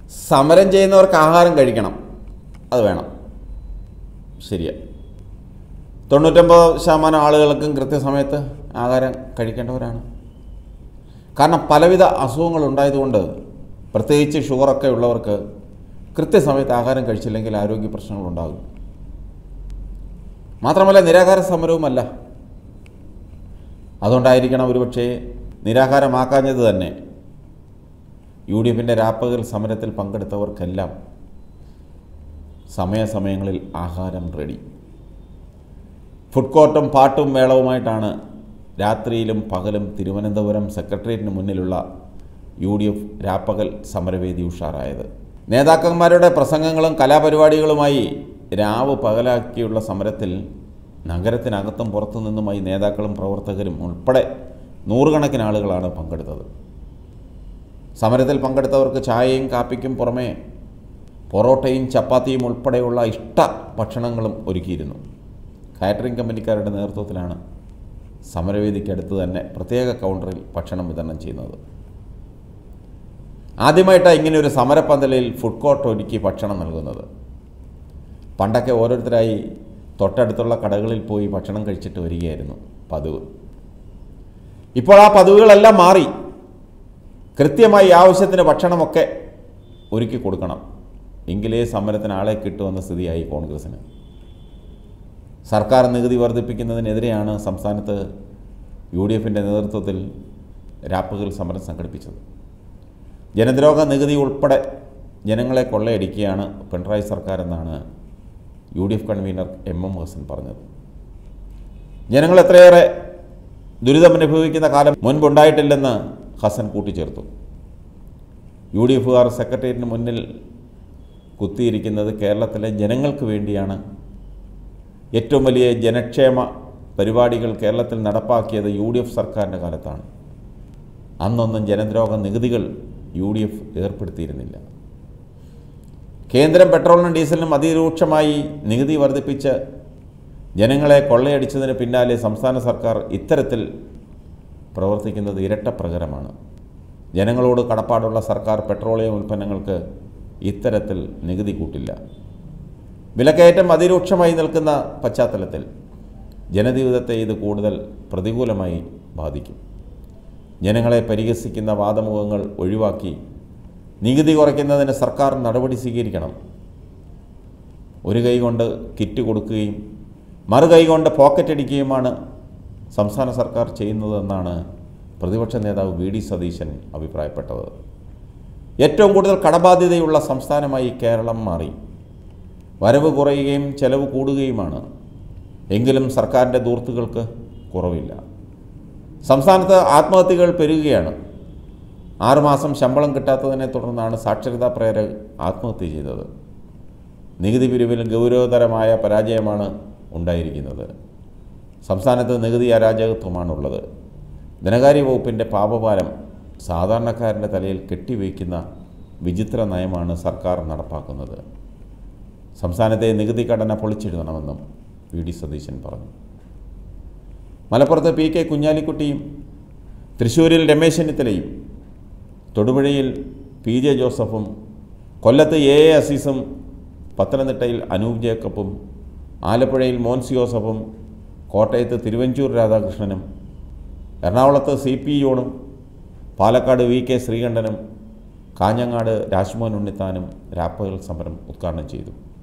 സമരം ചെയ്യുന്നവർക്ക് ആഹാരം കഴിക്കണം അത് വേണം ശരിയാ തൊണ്ണൂറ്റൊമ്പത് ശതമാനം ആളുകൾക്കും കൃത്യസമയത്ത് ആഹാരം കഴിക്കേണ്ടവരാണ് കാരണം പലവിധ അസുഖങ്ങൾ ഉണ്ടായതുകൊണ്ട് പ്രത്യേകിച്ച് ഷുഗറൊക്കെ ഉള്ളവർക്ക് കൃത്യസമയത്ത് ആഹാരം കഴിച്ചില്ലെങ്കിൽ ആരോഗ്യ പ്രശ്നങ്ങളുണ്ടാകും മാത്രമല്ല നിരാഹാര സമരവുമല്ല അതുകൊണ്ടായിരിക്കണം ഒരുപക്ഷേ നിരാഹാരമാക്കാഞ്ഞത് തന്നെ യു ഡി എഫിൻ്റെ രാപ്പകൽ സമരത്തിൽ പങ്കെടുത്തവർക്കെല്ലാം സമയാസമയങ്ങളിൽ ആഹാരം റെഡി ഫുഡ് കോർട്ടും പാട്ടും മേളവുമായിട്ടാണ് രാത്രിയിലും പകലും തിരുവനന്തപുരം സെക്രട്ടേറിയറ്റിന് മുന്നിലുള്ള യു ഡി എഫ് രാപ്പകൽ സമരവേദി ഉഷാറായത് നേതാക്കന്മാരുടെ പ്രസംഗങ്ങളും കലാപരിപാടികളുമായി രാവ് പകലാക്കിയുള്ള സമരത്തിൽ നഗരത്തിനകത്തും പുറത്തു നിന്നുമായി നേതാക്കളും പ്രവർത്തകരും ഉൾപ്പെടെ നൂറുകണക്കിന് ആളുകളാണ് പങ്കെടുത്തത് സമരത്തിൽ പങ്കെടുത്തവർക്ക് ചായയും കാപ്പിക്കും പുറമേ പൊറോട്ടയും ചപ്പാത്തിയും ഉൾപ്പെടെയുള്ള ഇഷ്ട ഭക്ഷണങ്ങളും ഒരുക്കിയിരുന്നു കാറ്ററിംഗ് കമ്പനിക്കാരുടെ നേതൃത്വത്തിലാണ് സമരവേദിക്കടുത്ത് തന്നെ പ്രത്യേക കൗണ്ടറിൽ ഭക്ഷണം വിതരണം ചെയ്യുന്നത് ആദ്യമായിട്ടാണ് ഇങ്ങനെ ഒരു സമരപ്പന്തലിൽ ഫുഡ് കോർട്ട് ഒരുക്കി ഭക്ഷണം നൽകുന്നത് പണ്ടൊക്കെ ഓരോരുത്തരായി തൊട്ടടുത്തുള്ള കടകളിൽ പോയി ഭക്ഷണം കഴിച്ചിട്ട് വരികയായിരുന്നു പതിവ് ഇപ്പോൾ ആ പതിവുകളെല്ലാം മാറി കൃത്യമായി ആവശ്യത്തിന് ഭക്ഷണമൊക്കെ ഒരുക്കി കൊടുക്കണം എങ്കിലേ സമരത്തിന് ആളെ കിട്ടുമെന്ന സ്ഥിതിയായി കോൺഗ്രസ്സിന് സർക്കാർ നികുതി വർദ്ധിപ്പിക്കുന്നതിനെതിരെയാണ് സംസ്ഥാനത്ത് യു ഡി എഫിൻ്റെ നേതൃത്വത്തിൽ രാപ്പകൽ സമരം സംഘടിപ്പിച്ചത് ജനദ്രോഹ നികുതി ഉൾപ്പെടെ ജനങ്ങളെ കൊള്ളയടിക്കുകയാണ് പിണറായി സർക്കാർ എന്നാണ് U D F convener M M Hasan പറഞ്ഞത് ജനങ്ങൾ എത്രയേറെ ദുരിതമനുഭവിക്കുന്ന കാലം മുൻപുണ്ടായിട്ടില്ലെന്ന് ഹസൻ കൂട്ടിച്ചേർത്തു യു ഡി എഫുകാർ സെക്രട്ടേറിയറ്റിന് മുന്നിൽ കുത്തിയിരിക്കുന്നത് കേരളത്തിലെ ജനങ്ങൾക്ക് വേണ്ടിയാണ് ഏറ്റവും വലിയ ജനക്ഷേമ പരിപാടികൾ കേരളത്തിൽ നടപ്പാക്കിയത് യു ഡി എഫ് സർക്കാരിൻ്റെ കാലത്താണ് അന്നൊന്നും ജനദ്രോഹ നികുതികൾ യു ഡി എഫ് ഏർപ്പെടുത്തിയിരുന്നില്ല കേന്ദ്രം പെട്രോളിനും ഡീസലിനും അതിരൂക്ഷമായി നികുതി വർദ്ധിപ്പിച്ച് ജനങ്ങളെ കൊള്ളയടിച്ചതിന് പിന്നാലെ സംസ്ഥാന സർക്കാർ ഇത്തരത്തിൽ പ്രവർത്തിക്കുന്നത് ഇരട്ടപ്രകരമാണ് ജനങ്ങളോട് കടപ്പാടുള്ള സർക്കാർ പെട്രോളിയം ഉൽപ്പന്നങ്ങൾക്ക് ഇത്തരത്തിൽ നികുതി കൂട്ടില്ല വിലക്കയറ്റം അതിരൂക്ഷമായി നിൽക്കുന്ന പശ്ചാത്തലത്തിൽ ജനജീവിതത്തെ ഇത് കൂടുതൽ പ്രതികൂലമായി ബാധിക്കും ജനങ്ങളെ പരിഹസിക്കുന്ന വാദമുഖങ്ങൾ ഒഴിവാക്കി നികുതി കുറയ്ക്കുന്നതിന് സർക്കാർ നടപടി സ്വീകരിക്കണം ഒരു കൈ കൊണ്ട് കിറ്റ് കൊടുക്കുകയും മറു കൈ കൊണ്ട് പോക്കറ്റ് അടിക്കുകയുമാണ് സംസ്ഥാന സർക്കാർ ചെയ്യുന്നതെന്നാണ് പ്രതിപക്ഷ നേതാവ് വി ഡി സതീശൻ അഭിപ്രായപ്പെട്ടത് ഏറ്റവും കൂടുതൽ കടബാധ്യതയുള്ള സംസ്ഥാനമായി കേരളം മാറി വരവ് കുറയുകയും ചെലവ് കൂടുകയുമാണ് എങ്കിലും സർക്കാരിൻ്റെ ദൂർത്തുകൾക്ക് കുറവില്ല സംസ്ഥാനത്ത് ആത്മഹത്യകൾ പെരുകുകയാണ് ആറുമാസം ശമ്പളം കിട്ടാത്തതിനെ തുടർന്നാണ് സാക്ഷരതാ പ്രേരക് ആത്മഹത്യ ചെയ്തത് നികുതി പിരിവിൽ ഗൗരവതരമായ പരാജയമാണ് ഉണ്ടായിരിക്കുന്നത് സംസ്ഥാനത്ത് നികുതി അരാജകത്വമാണുള്ളത് ധനകാര്യ വകുപ്പിൻ്റെ പാപഭാരം സാധാരണക്കാരൻ്റെ തലയിൽ കെട്ടിവയ്ക്കുന്ന വിചിത്ര നയമാണ് സർക്കാർ നടപ്പാക്കുന്നത് സംസ്ഥാനത്തെ നികുതി ഘടന പൊളിച്ചെഴുതണമെന്നും വി ഡി സതീശൻ പറഞ്ഞു മലപ്പുറത്ത് പി കെ കുഞ്ഞാലിക്കുട്ടിയും തൃശ്ശൂരിൽ രമേശ് ചെന്നിത്തലയും തൊടുപുഴയിൽ പി ജെ ജോസഫും കൊല്ലത്ത് എ എ അസീസും പത്തനംതിട്ടയിൽ അനൂപ് ജേക്കബും ആലപ്പുഴയിൽ മോൻസി ജോസഫും കോട്ടയത്ത് തിരുവഞ്ചൂർ രാധാകൃഷ്ണനും എറണാകുളത്ത് സി പി യോണും പാലക്കാട് വി കെ ശ്രീകണ്ഠനും കാഞ്ഞങ്ങാട് രാജ്മോഹൻ ഉണ്ണിത്താനും രാപ്പകൽ സമരം ഉദ്ഘാടനം ചെയ്തു